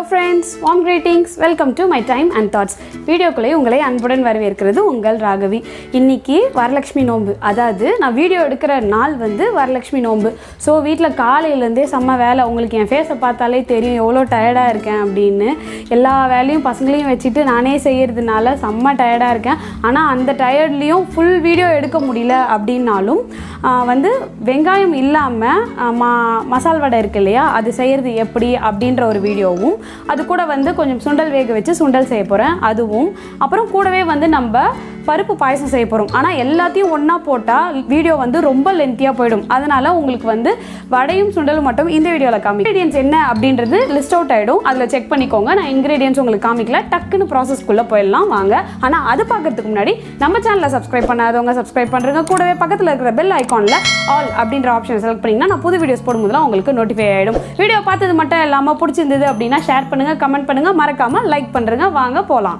friends warm greetings welcome to my time and thoughts வீடியோக்குள்ளே உங்களை அன்புடன் வரவேற்கிறது உங்கள் ராகவி இன்னைக்கு வரலட்சுமி நோன்பு அதாவது நான் வீடியோ எடுக்கிற நாள் வந்து வரலட்சுமி நோன்பு ஸோ வீட்டில் காலையிலேருந்தே செம்ம வேலை உங்களுக்கு என் ஃபேஸை பார்த்தாலே தெரியும் எவ்வளோ டயர்டாக இருக்கேன் அப்படின்னு எல்லா வேலையும் பசங்களையும் வச்சுட்டு நானே செய்யறதுனால செம்ம டயர்டாக இருக்கேன் ஆனால் அந்த டயர்ட்லேயும் ஃபுல் வீடியோ எடுக்க முடியல அப்படின்னாலும் ஆஹ், வந்து வெங்காயம் இல்லாமல் மா மசால் வடை இருக்கு இல்லையா அது செய்கிறது எப்படி அப்படின்ற ஒரு வீடியோவும் அது கூட வந்து கொஞ்சம் சுண்டல் வேக வச்சு சுண்டல் செய்ய போகிறேன் அதுவும் அப்புறம் கூடவே வந்து நம்ம பருப்பு பாயசம் செய்ய போகிறோம் ஆனால் எல்லாத்தையும் ஒன்றா போட்டால் வீடியோ வந்து ரொம்ப லென்த்தியாக போயிடும் அதனால் உங்களுக்கு வந்து வடையும் சுண்டலும் மட்டும் இந்த வீடியோவில் காமி இன்க்ரீடியன்ஸ் என்ன அப்படின்றது லிஸ்ட் அவுட் ஆகிடும் அதில் செக் பண்ணிக்கோங்க நான் இன்க்ரீடியன்ஸ் உங்களுக்கு காமிக்கல டக்குன்னு ப்ராசஸ்க்குள்ளே போயிடலாம் வாங்க ஆனால் அது பார்க்கறதுக்கு முன்னாடி நம்ம சேனலை சப்ஸ்கிரைப் பண்ணாதவங்க சப்ஸ்கிரைப் பண்ணுறங்க கூடவே பக்கத்தில் இருக்கிற பெல் ஐக்கானில் ஆல் அப்படின்ற ஆப்ஷன் செலக்ட் பண்ணிங்கன்னா நான் புது வீடியோஸ் போடும்போதெல்லாம் உங்களுக்கு நோட்டிஃபை ஆகிடும் வீடியோ பார்த்தது மட்டும் இல்லாமல் பிடிச்சிருந்தது அப்படின்னா ஷேர் பண்ணுங்கள் கமெண்ட் பண்ணுங்கள் மறக்காமல் லைக் பண்ணுறங்க வாங்க போகலாம்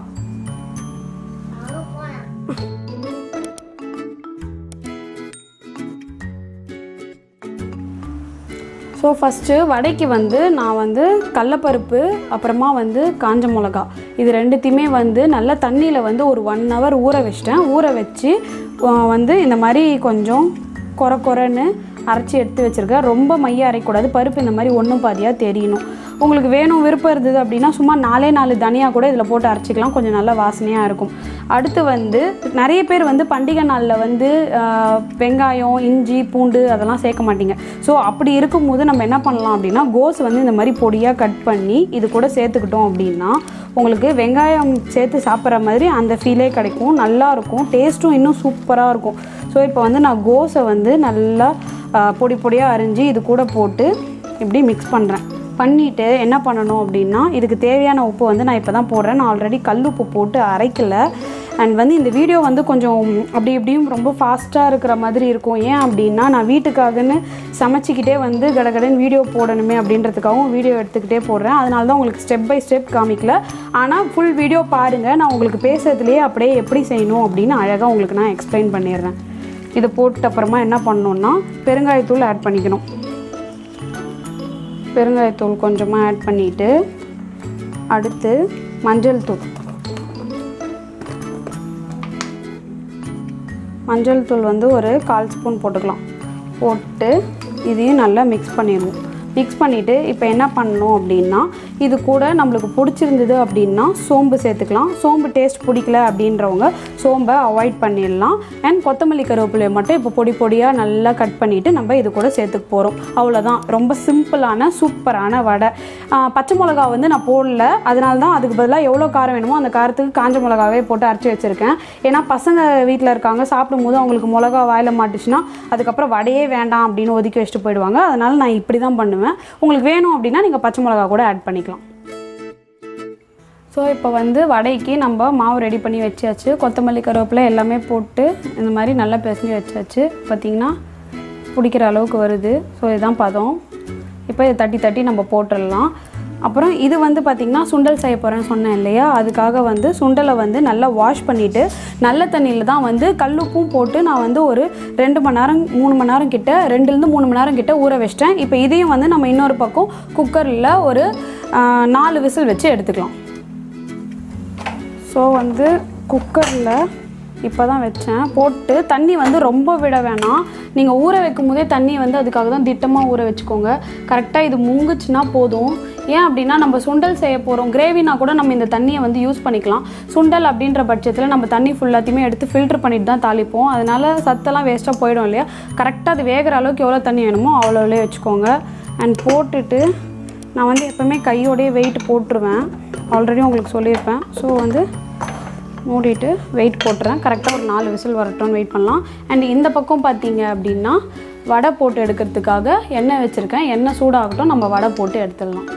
ஸோ ஃபஸ்ட்டு வடைக்கு வந்து நான் வந்து கடலப்பருப்பு அப்புறமா வந்து காஞ்ச மிளகா இது ரெண்டுத்தையுமே வந்து நல்லா தண்ணியில் வந்து ஒரு ஒன் ஹவர் ஊற வச்சிட்டேன் ஊற வச்சு ஆ, வந்து இந்த மாதிரி கொஞ்சம் கொர கொரன்னு அரைச்சி எடுத்து வச்சுருக்கேன் ரொம்ப மைய அரைக்கூடாது பருப்பு இந்த மாதிரி ஒன்றும் பாதியாக தெரியணும் உங்களுக்கு வேணும் விருப்பம் இருந்தது அப்படின்னா சும்மா நாலே நாலு தனியாக கூட இதில் போட்டு அரைச்சிக்கலாம் கொஞ்சம் நல்லா வாசனையாக இருக்கும் அடுத்து வந்து நிறைய பேர் வந்து பண்டிகை நாளில் வந்து ஆஹ், வெங்காயம் இஞ்சி பூண்டு அதெல்லாம் சேர்க்க மாட்டீங்க ஸோ அப்படி இருக்கும்போது நம்ம என்ன பண்ணலாம் அப்படின்னா கோஸ் வந்து இந்த மாதிரி பொடியாக கட் பண்ணி இது கூட சேர்த்துக்கிட்டோம் அப்படின்னா உங்களுக்கு வெங்காயம் சேர்த்து சாப்பிட்ற மாதிரி அந்த ஃபீலே கிடைக்கும் நல்லா இருக்கும் டேஸ்ட்டும் இன்னும் சூப்பராக இருக்கும் ஸோ இப்போ வந்து நான் கோஸை வந்து நல்லா ஆஹ், பொடி பொடியாக அரிஞ்சு இது கூட போட்டு இப்படி மிக்ஸ் பண்ணுறேன் பண்ணிவிட்டு என்ன பண்ணணும் அப்படின்னா இதுக்கு தேவையான உப்பு வந்து நான் இப்போ தான் போடுறேன் நான் ஆல்ரெடி கல் உப்பு போட்டு அரைக்கல அண்ட் வந்து இந்த வீடியோ வந்து கொஞ்சம் அப்படி இப்படியும் ரொம்ப ஃபாஸ்ட்டாக இருக்கிற மாதிரி இருக்கும் ஏன் அப்படின்னா நான் வீட்டுக்காகன்னு சமைச்சிக்கிட்டே வந்து கடகடன்னு வீடியோ போடணுமே அப்படின்றதுக்காகவும் வீடியோ எடுத்துக்கிட்டே போடுறேன் அதனால தான் உங்களுக்கு ஸ்டெப் பை ஸ்டெப் காமிக்கல ஆனால் ஃபுல் வீடியோ பாருங்கள் நான் உங்களுக்கு பேசுறதுலேயே அப்படியே எப்படி செய்யணும் அப்படின்னு அழகாக உங்களுக்கு நான் எக்ஸ்பிளைன் பண்ணிடுறேன் இதை போட்ட அப்புறமா என்ன பண்ணணுன்னா பெருங்காயத்தூள் ஆட் பண்ணிக்கணும் பெருங்காயத்தூள் கொஞ்சமாக ஆட் பண்ணிவிட்டு அடுத்து மஞ்சள் தூள் மஞ்சள் தூள் வந்து ஒரு கால் ஸ்பூன் போட்டுக்கலாம் போட்டு இதையும் நல்லா மிக்ஸ் பண்ணிடுவோம் மிக்ஸ் பண்ணிவிட்டு இப்போ என்ன பண்ணணும் அப்படின்னா இது கூட நம்மளுக்கு பிடிச்சிருந்தது அப்படின்னா சோம்பு சேர்த்துக்கலாம் சோம்பு டேஸ்ட் பிடிக்கல அப்படின்றவங்க சோம்பை அவாய்ட் பண்ணிடலாம் அண்ட் கொத்தமல்லி கருவேப்பிலையை மட்டும் இப்போ பொடி பொடியாக நல்லா கட் பண்ணிவிட்டு நம்ம இது கூட சேர்த்துக்க போகிறோம் அவ்வளோதான் ரொம்ப சிம்பிளான சூப்பரான வடை ஆஹ் பச்சை மிளகா வந்து நான் போடல அதனால தான் அதுக்கு பதிலாக எவ்வளோ காரம் வேணுமோ அந்த காரத்துக்கு காஞ்ச மிளகாவே போட்டு அரைச்சி வச்சுருக்கேன் ஏன்னா பசங்க வீட்டில் இருக்காங்க சாப்பிடும்போது அவங்களுக்கு மிளகா வாயில் மாட்டுச்சுன்னா அதுக்கப்புறம் வடையே வேண்டாம் அப்படின்னு ஒதுக்கி வச்சுட்டு போயிடுவாங்க அதனால் நான் இப்படி தான் பண்ணுவேன் உங்களுக்கு வேணும் அப்படின்னா நீங்கள் பச்சை மிளகா கூட ஆட் பண்ணிக்கலாம் ஸோ இப்போ வந்து வடைக்கு நம்ம மாவு ரெடி பண்ணி வச்சாச்சு கொத்தமல்லி கருவேப்பிலை எல்லாமே போட்டு இந்த மாதிரி நல்லா பிசைஞ்சு வச்சாச்சு பார்த்திங்கன்னா பிடிக்கிற அளவுக்கு வருது ஸோ இதுதான் பதம் இப்போ இதை தட்டி தட்டி நம்ம போட்டுடலாம் அப்புறம் இது வந்து பார்த்திங்கன்னா சுண்டல் செய்ய போகிறேன்னு சொன்னேன் இல்லையா அதுக்காக வந்து சுண்டலை வந்து நல்லா வாஷ் பண்ணிவிட்டு நல்ல தண்ணியில் தான் வந்து கல்லுப்பும் போட்டு நான் வந்து ஒரு ரெண்டு மணி நேரம் மூணு மணி நேரம் கிட்ட ரெண்டுலேருந்து மூணு மணி நேரம் கிட்ட ஊற வச்சிட்டேன் இப்போ இதையும் வந்து நம்ம இன்னொரு பக்கம் குக்கரில் ஒரு ஆஹ், நாலு விசில் வச்சு எடுத்துக்கலாம் ஸோ வந்து குக்கரில் இப்போ தான் வச்சேன் போட்டு தண்ணி வந்து ரொம்ப விட வேணாம் நீங்கள் ஊற வைக்கும் போதே தண்ணி வந்து அதுக்காக தான் திட்டமாக ஊற வச்சுக்கோங்க கரெக்டாக இது முங்குச்சுன்னா போதும் ஏன் அப்படின்னா நம்ம சுண்டல் செய்ய போகிறோம் கிரேவினா கூட நம்ம இந்த தண்ணியை வந்து யூஸ் பண்ணிக்கலாம் சுண்டல் அப்படின்ற பட்சத்தில் நம்ம தண்ணி ஃபுல்லாத்தையுமே எடுத்து ஃபில்டர் பண்ணிட்டு தான் தாளிப்போம் அதனால சத்தெல்லாம் வேஸ்ட்டாக போயிடும் இல்லையா கரெக்டாக அது வேகிற அளவுக்கு எவ்வளோ தண்ணி வேணுமோ அவ்வளோலே வச்சுக்கோங்க அண்ட் போட்டுட்டு நான் வந்து எப்போவுமே கையோடயே வெயிட் போட்டுருவேன் ஆல்ரெடி உங்களுக்கு சொல்லியிருப்பேன் ஸோ வந்து மூடிட்டு வெயிட் போட்டுறேன் கரெக்டாக ஒரு நாலு விசில் வரட்டும்னு வெயிட் பண்ணலாம் அண்ட் இந்த பக்கம் பார்த்தீங்க அப்படின்னா வடை போட்டு எடுக்கிறதுக்காக எண்ணெய் வச்சுருக்கேன் எண்ணெய் சூடாகட்டும் நம்ம வடை போட்டு எடுத்துடலாம்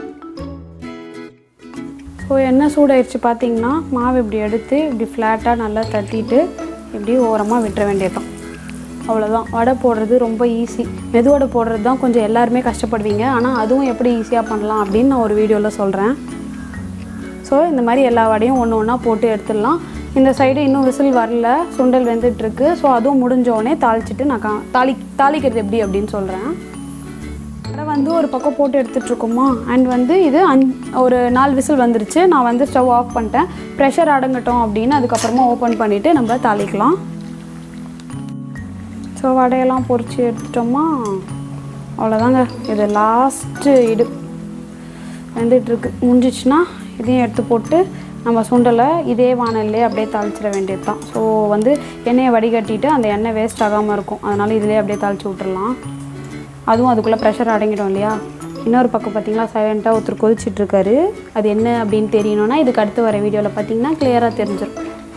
ஸோ எண்ணெய் சூடாயிடுச்சு பார்த்தீங்கன்னா மாவு இப்படி எடுத்து இப்படி ஃப்ளாட்டாக நல்லா தட்டிட்டு இப்படி ஓரமாக விட்டுற வேண்டியதுதான் அவ்வளோதான் வடை போடுறது ரொம்ப ஈஸி மெதுவடை போடுறது தான் கொஞ்சம் எல்லாருமே கஷ்டப்படுவீங்க ஆனால் அதுவும் எப்படி ஈஸியாக பண்ணலாம் அப்படின்னு நான் ஒரு வீடியோவில் சொல்கிறேன் ஸோ இந்த மாதிரி எல்லா வடையும் ஒன்று ஒன்றா போட்டு எடுத்துடலாம் இந்த சைடு இன்னும் விசில் வரல சுண்டல் வெந்துட்டுருக்கு ஸோ அதுவும் முடிஞ்ச உடனே தாளிச்சிட்டு நான் கா தாளி தாளிக்கிறது எப்படி அப்படின்னு சொல்கிறேன் வடை வந்து ஒரு பக்கம் போட்டு எடுத்துட்ருக்கோமா அண்ட் வந்து இது அஞ் ஒரு நாலு விசில் வந்துருச்சு நான் வந்து ஸ்டவ் ஆஃப் பண்ணிட்டேன் ப்ரெஷர் அடங்கட்டும் அப்படின்னு அதுக்கப்புறமா ஓப்பன் பண்ணிவிட்டு நம்ம தாளிக்கலாம் ஸோ வடையெல்லாம் பொரிச்சு எடுத்துட்டோமா அவ்வளோதாங்க இது லாஸ்ட்டு இடு வெந்துட்டுருக்கு முடிஞ்சிச்சுன்னா இதையும் எடுத்து போட்டு நம்ம சுண்டலை இதே வானல்லே அப்படியே தாளிச்சிட வேண்டியது தான் ஸோ வந்து எண்ணெயை வடிகட்டிட்டு அந்த எண்ணெய் வேஸ்ட் ஆகாமல் இருக்கும் அதனால் இதிலே அப்படியே தாளித்து விட்டுறலாம் அதுவும் அதுக்குள்ளே ப்ரெஷர் அடங்கிடும் இல்லையா இன்னொரு பக்கம் பார்த்தீங்களா சைலண்ட்டாக ஒருத்தர் கொதிச்சிட்ருக்காரு அது என்ன அப்படின்னு தெரியணும்னா இதுக்கு அடுத்து வர வீடியோவில் பார்த்தீங்கன்னா கிளியராக தெரிஞ்சிடும்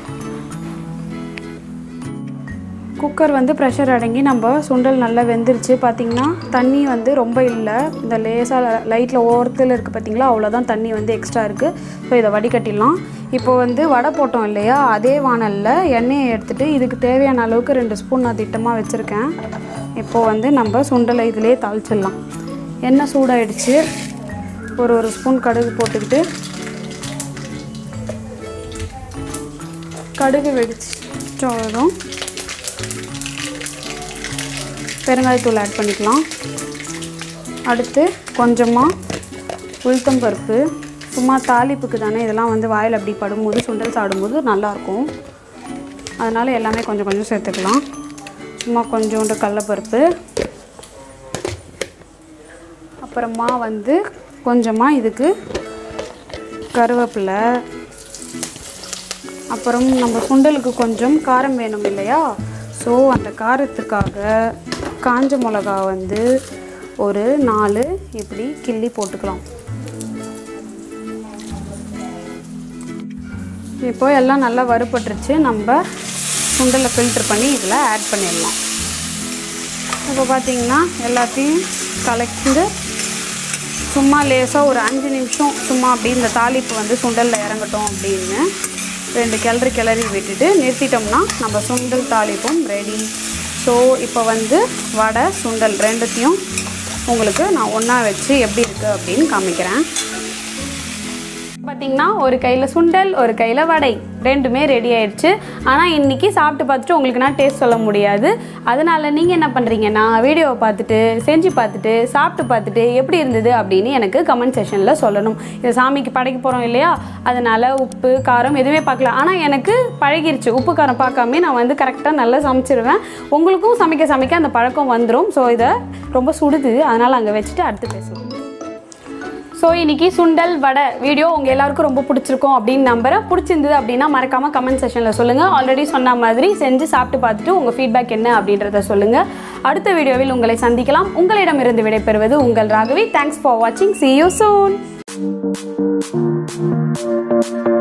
குக்கர் வந்து ப்ரெஷர் அடங்கி நம்ம சுண்டல் நல்லா வெந்துருச்சு பார்த்தீங்கன்னா தண்ணி வந்து ரொம்ப இல்லை இந்த லேசாக லைட்டில் ஓரத்தில் இருக்குது பார்த்தீங்களா அவ்வளோதான் தண்ணி வந்து எக்ஸ்ட்ரா இருக்குது ஸோ இதை வடிகட்டிடலாம் இப்போ வந்து வடை போட்டோம் இல்லையா அதே வானலில் எண்ணெயை எடுத்துகிட்டு இதுக்கு தேவையான அளவுக்கு ரெண்டு ஸ்பூன் நான் திட்டமாக வச்சுருக்கேன் இப்போது வந்து நம்ம சுண்டலை இதிலே தாளிச்சிடலாம் எண்ணெய் சூடாயிடுச்சு ஒரு ஒரு ஸ்பூன் கடுகு போட்டுக்கிட்டு கடுகு வெடிச்சிட்டதும் பெருங்காயத்தூள் ஆட் பண்ணிக்கலாம் அடுத்து கொஞ்சமாக உளுத்தம் பருப்பு சும்மா தாளிப்புக்கு தானே இதெல்லாம் வந்து வாயில் அப்படி படும்போது சுண்டல் சாப்பிடும்போது நல்லாயிருக்கும் அதனால் எல்லாமே கொஞ்சம் கொஞ்சம் சேர்த்துக்கலாம் சும்மா கொஞ்சோண்டு கடலப்பருப்பு அப்புறமா வந்து கொஞ்சமாக இதுக்கு கருவேப்பிலை அப்புறம் நம்ம சுண்டலுக்கு கொஞ்சம் காரம் வேணும் இல்லையா ஸோ அந்த காரத்துக்காக காஞ்ச மிளகா வந்து ஒரு நாலு இப்படி கிள்ளி போட்டுக்கலாம் இப்போ எல்லாம் நல்லா வறுபட்டுருச்சு நம்ம சுண்டலை ஃபில்டர் பண்ணி இதில் ஆட் பண்ணிடலாம் இப்போ பார்த்தீங்கன்னா எல்லாத்தையும் கலந்து சும்மா லேசாக ஒரு அஞ்சு நிமிஷம் சும்மா அப்படி இந்த தாளிப்பு வந்து சுண்டலில் இறங்கட்டும் அப்படின்னு ரெண்டு கிளறி கிளறி விட்டுட்டு நிறுத்திட்டோம்னா நம்ம சுண்டல் தாளிப்பும் ரெடி ஸோ இப்போ வந்து வடை சுண்டல் ரெண்டுத்தையும் உங்களுக்கு நான் ஒன்றா வச்சு எப்படி இருக்குது அப்படின்னு காமிக்கிறேன் பார்த்தீங்கன்னா ஒரு கையில் சுண்டல் ஒரு கையில் வடை ரெண்டுமே ரெடி ஆயிடுச்சு ஆனால் இன்றைக்கி சாப்பிட்டு பார்த்துட்டு உங்களுக்கு நான் டேஸ்ட் சொல்ல முடியாது அதனால் நீங்கள் என்ன பண்ணுறீங்கன்னா வீடியோவை பார்த்துட்டு செஞ்சு பார்த்துட்டு சாப்பிட்டு பார்த்துட்டு எப்படி இருந்தது அப்படின்னு எனக்கு கமெண்ட் செஷனில் சொல்லணும் இது சாமிக்கு படைக்க போகிறோம் இல்லையா அதனால் உப்பு காரம் எதுவுமே பார்க்கல ஆனால் எனக்கு பழகிருச்சு உப்பு காரம் பார்க்காம நான் வந்து கரெக்டாக நல்லா சமைச்சிருவேன் உங்களுக்கும் சமைக்க சமைக்க அந்த பழக்கம் வந்துடும் ஸோ இதை ரொம்ப சுடுது அதனால் அங்கே வச்சுட்டு அடுத்து பேசலாம் ஸோ இன்னைக்கு சுண்டல் வடை வீடியோ உங்கள் எல்லாருக்கும் ரொம்ப பிடிச்சிருக்கும் அப்படின்னு நம்புறேன் பிடிச்சிருந்தது அப்படின்னா மறக்காமல் கமெண்ட் செஷனில் சொல்லுங்கள் ஆல்ரெடி சொன்ன மாதிரி செஞ்சு சாப்பிட்டு பார்த்துட்டு உங்கள் ஃபீட்பேக் என்ன அப்படின்றத சொல்லுங்கள் அடுத்த வீடியோவில் உங்களை சந்திக்கலாம் உங்களிடமிருந்து விடைபெறுவது உங்கள் ராகவி தேங்க்ஸ் ஃபார் வாட்சிங் see you soon